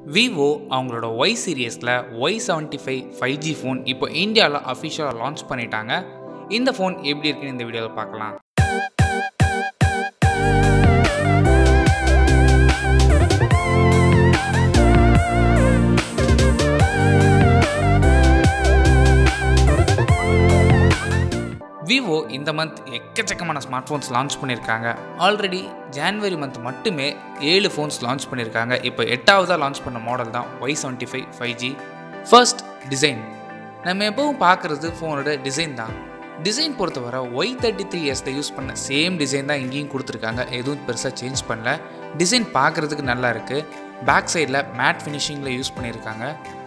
Vivo அவங்களோட Y சீரியஸில் Y seventy five five G phone இப்போ இந்தியாவில் அஃபிஷியலாக லான்ச் பண்ணிட்டாங்க இந்த ஃபோன் எப்படி இருக்குன்னு இந்த வீடியோவில் பார்க்கலாம் விவோ இந்த மந்த் எக்கச்சக்கமான ஸ்மார்ட் ஃபோன்ஸ் லான்ச் பண்ணியிருக்காங்க ஆல்ரெடி ஜான்வரி மந்த் மட்டுமே ஏழு ஃபோன்ஸ் லான்ச் பண்ணியிருக்காங்க இப்போ எட்டாவதாக லான்ச் பண்ண மாடல் தான் Y seventy five five G first design நம்ம எப்பவும் பார்க்குறது ஃபோனோட டிசைன் தான் டிசைன் பொறுத்தவரை ஒய் தேர்ட்டி த்ரீ எஸ்ல யூஸ் பண்ண சேம் டிசைன் தான் இங்கேயும் கொடுத்துருக்காங்க எதுவும் பெருசாக சேஞ்ச் பண்ணல டிசைன் பார்க்குறதுக்கு நல்லா இருக்குது பேக் சைடில் மேட் ஃபினிஷிங்கில் யூஸ் பண்ணியிருக்காங்க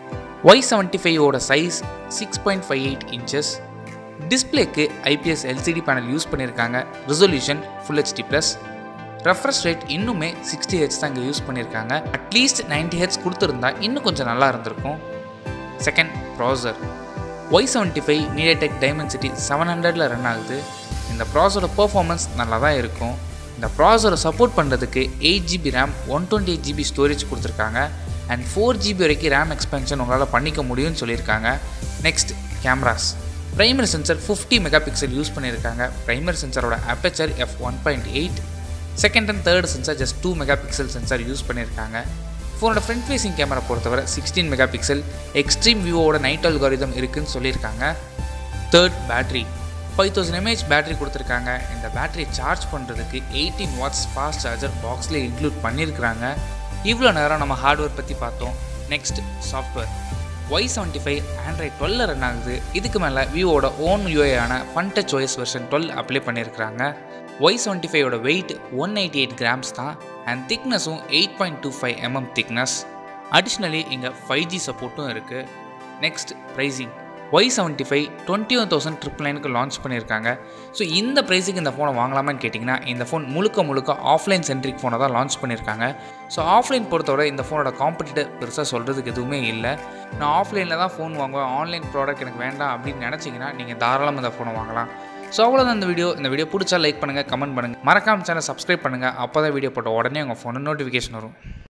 ஒய் செவன்ட்டி ஃபைவோட size six point five eight inches டிஸ்பிளேக்கு ஐபிஎஸ் எல்சிடி பேனல் யூஸ் பண்ணியிருக்காங்க resolution full HD plus refresh rate இன்னுமே சிக்ஸ்டி ஹெச் தான் இங்கே யூஸ் பண்ணியிருக்காங்க அட்லீஸ்ட் நைன்டி ஹெச் கொடுத்துருந்தா இன்னும் கொஞ்சம் நல்லா இருந்திருக்கும் second processor Y seventy five MediaTek Dimensity seven ஹண்ட்ரடில் ரன் ஆகுது இந்த ப்ராசரோட பர்ஃபார்மன்ஸ் நல்லா தான் இருக்கும் இந்த ப்ராசரை சப்போர்ட் பண்ணுறதுக்கு eight GB RAM one twenty eight GB storage கொடுத்துருக்காங்க அண்ட் ஃபோர் ஜிபி வரைக்கும் ரேம் எக்ஸ்பென்ஷன் உங்களால் பண்ணிக்க முடியும்னு சொல்லியிருக்காங்க next cameras primary sensor fifty mega pixel use பண்ணியிருக்காங்க பிரைமரி சென்சரோட aperture F one point eight second and third sensor just two mega pixel sensor use பண்ணியிருக்காங்க ஃபோனோட ஃப்ரண்ட் ஃபேசிங் கேமரா பொறுத்தவரை சிக்ஸ்டீன் மெகா பிக்சல் எக்ஸ்ட்ரீம் விவோட night algorithm இருக்குன்னு சொல்லியிருக்காங்க third battery five thousand mAh battery கொடுத்துருக்காங்க இந்த பேட்டரியை சார்ஜ் பண்ணுறதுக்கு எயிட்டீன் வாட்ஸ் ஃபாஸ்ட் சார்ஜர் பாக்ஸ்லேயே இன்க்ளூட் பண்ணியிருக்கிறாங்க இவ்வளோ நேரம் நம்ம ஹார்ட்வேர் பற்றி பார்த்தோம் next software Y seventy five Android டுவெல்ல ரன் ஆகுது இதுக்கு மேலே விவோட ஓன் யூஏயான fun touch OS version twelve apply பண்ணியிருக்கிறாங்க ஒய் செவன்ட்டி ஃபைவோட weight one eighty eight grams தான் அண்ட் திக்னஸும் eight point two five mm thickness additionally இங்கே ஃபைவ் ஜி சப்போர்ட்டும் இருக்குது next pricing Y seventy five twenty one thousand triple நைனுக்கு launch பண்ணியிருக்காங்க ஸோ இந்த ப்ரைஸுக்கு இந்த ஃபோனை வாங்கலாமான்னு கேட்டிங்கன்னா இந்த ஃபோன் முழுக்க முழுக்க ஆஃப்லைன் சென்ட்ரிக் ஃபோனை தான் லான்ச் பண்ணியிருக்காங்க ஸோ ஆஃப்லைன் பொறுத்தவரை இந்த ஃபோனோட காம்படிட்டர் பெருசாக சொல்கிறதுக்கு எதுவுமே இல்லை நான் ஆஃப்லைனில் தான் ஃபோன் வாங்குவேன் ஆன்லைன் ப்ராடக்ட் எனக்கு வேண்டாம் அப்படின்னு நினச்சிங்கன்னா நீங்கள் தாராளமாக இந்த ஃபோனை வாங்கலாம் ஸோ அவ்வளோதான் இந்த வீடியோ இந்த வீடியோ பிடிச்சா லைக் பண்ணுங்கள் கமெண்ட் பண்ணுங்கள் மறக்காம சேனல் சப்ஸ்கிரைப் பண்ணுங்கள் அப்போ தான் வீடியோ போட்ட உடனே உங்கள் ஃபோனு நோட்டிஃபிகேஷன் வரும்